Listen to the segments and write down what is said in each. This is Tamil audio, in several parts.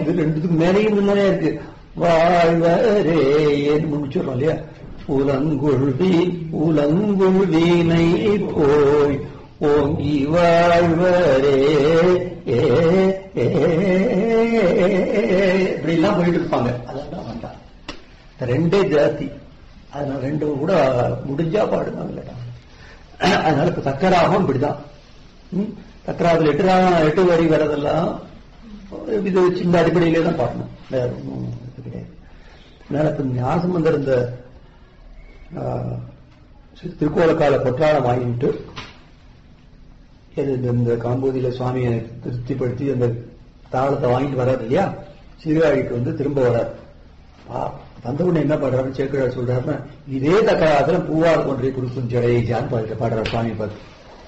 இது ரெண்டுத்துக்கு மேலேயும் முன்னே இருக்கு வாழ்வரே ஏன்னு முடிச்சிடறோம் இல்லையா உலங்குழ்வி உலங்குழ்வீனை போய் ஓங்கி வாழ்வரே ஏ ஏ, இப்படி எல்லாம் போயிட்டு இருப்பாங்க அதெல்லாம் வேண்டாம் இந்த ரெண்டே ஜாதி அதனால ரெண்டு கூட முடிஞ்சா பாடுவாங்க அதனால இப்ப தக்கராகவும் இப்படிதான் ம்? தக்கராவில் எட்டு ரா- எட்டு வரி வரதெல்லாம் இது சின்ன அடிப்படையிலே தான் பாடணும் வேற ஒண்ணும் இது கிடையாது அதனால இப்ப ஞாசமந்தர் இந்த ஆ, திருக்கோலக்கால பொற்றாளம் வாங்கிட்டு இது இந்த- இந்த காம்போதியில சுவாமியை திருப்திப்படுத்தி அந்த தாளத்தை வாங்கிட்டு வர்றாரு இல்லையா சீர்காழிக்கு வந்து திரும்ப வர்றார் ஆ, வந்த உடனே என்ன பாடுறாரு சேக்கிழார் சொல்றாருன்னா இதே தக்காலத்துல பூவார் ஒன்றை கொடுக்கும் ஜடையான்னு பாடுற பாடுறார் சுவாமி பார்த்து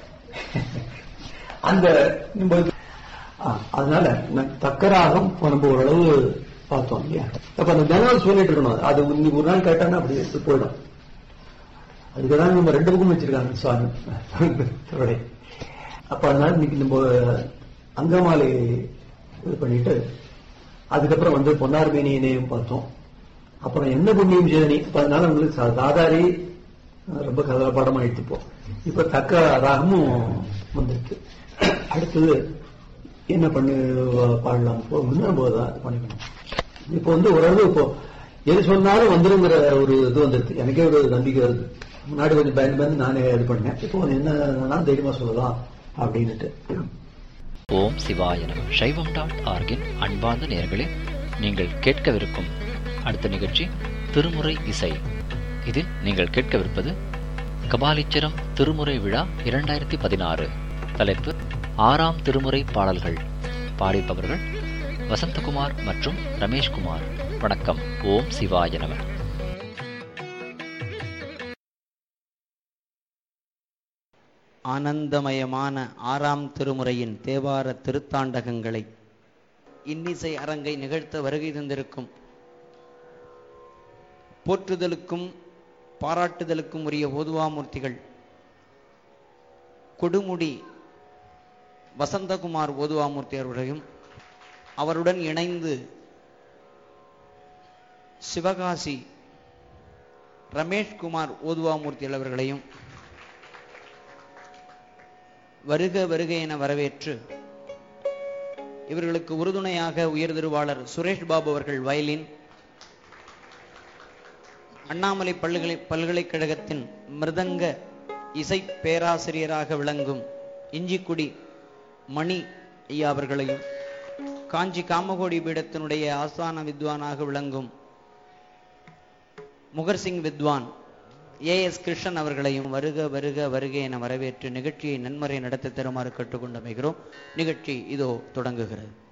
அந்த நம்ம ஆ, அதனால ந- தக்கராகம் இப்ப நம்ம ஓரளவு பார்த்தோம் இல்லையா அப்ப அந்த தினம் சொல்லிட்டு இருக்கணும் அது இன்னைக்கு ஒரு நாள் கேட்டான்னா அப்படி எடுத்து போயிடும் அதுக்குதான் நம்ம ரெண்டு பக்கம் வச்சிருக்காங்க சுவாமி தொடரை அப்ப அதனால இன்னைக்கு நம்ம அங்கமாலை இது பண்ணிட்டு அதுக்கப்புறம் வந்து பொன்னார் மேனியனையும் பார்த்தோம் அப்புறம் என்ன புண்ணியம் செய்தனி இப்ப அதனால உங்களுக்கு சா- சாதாரி அஹ், ரொம்ப கதல பாடமா எடுத்துப்போம் இப்ப தக்க ராகமும் வந்துருக்கு அடுத்தது என்ன பண்ணு பாடலாம் இப்போ முன்னும் போதுதான் பண்ணிக்கணும் இப்போ வந்து ஓரளவு இப்போ எது சொன்னாலும் வந்துருங்கிற ஒரு இது வந்துருக்கு எனக்கே ஒரு நம்பிக்கை வருது முன்னாடி கொஞ்சம் பயந்து பயந்து நானே இது பண்ணேன் இப்போ என்ன வேணாலும் தைரியமா சொல்லலாம் அப்படின்னுட்டு ஓம் சிவாய நம சைவம் டாட் ஆர்கின் அன்பார்ந்த நேயர்களே நீங்கள் கேட்கவிருக்கும் அடுத்த நிகழ்ச்சி திருமுறை இசை இதில் நீங்கள் கேட்கவிருப்பது கபாலீச்சரம் திருமுறை விழா இரண்டாயிரத்தி பதினாறு தலைப்பு ஆறாம் திருமுறை பாடல்கள் பாடிப்பவர்கள் வசந்தகுமார் மற்றும் ரமேஷ்குமார் வணக்கம் ஓம் சிவாய நம ஆனந்தமயமான ஆறாம் திருமுறையின் தேவார திருத்தாண்டகங்களை இன்னிசை அரங்கை நிகழ்த்த வருகை தந்திருக்கும் போற்றுதலுக்கும் பாராட்டுதலுக்கும் உரிய ஓதுவாமூர்த்திகள் கொடுமுடி வசந்தகுமார் ஓதுவாமூர்த்தி அவர்களையும் அவருடன் இணைந்து சிவகாசி ரமேஷ்குமார் ஓதுவாமூர்த்தி அவர்களையும் வருக வருக என வரவேற்று இவர்களுக்கு உறுதுணையாக உயர்திருவாளர் சுரேஷ் பாபு அவர்கள் வயலின் அண்ணாமலை பல்கலை பல்கலைக்கழகத்தின் மிருதங்க இசை பேராசிரியராக விளங்கும் இஞ்சிக்குடி மணி ஐயா அவர்களையும் காஞ்சி காமகோடி பீடத்தினுடைய ஆஸ்தான வித்வானாக விளங்கும் முகர்சிங் வித்வான் ஏ எஸ் கிருஷ்ணன் அவர்களையும் வருக வருக வருக என வரவேற்று நிகழ்ச்சியை நன்முறை நடத்த தருமாறு கேட்டுக்கொண்டமைகிறோம் நிகழ்ச்சி இதோ தொடங்குகிறது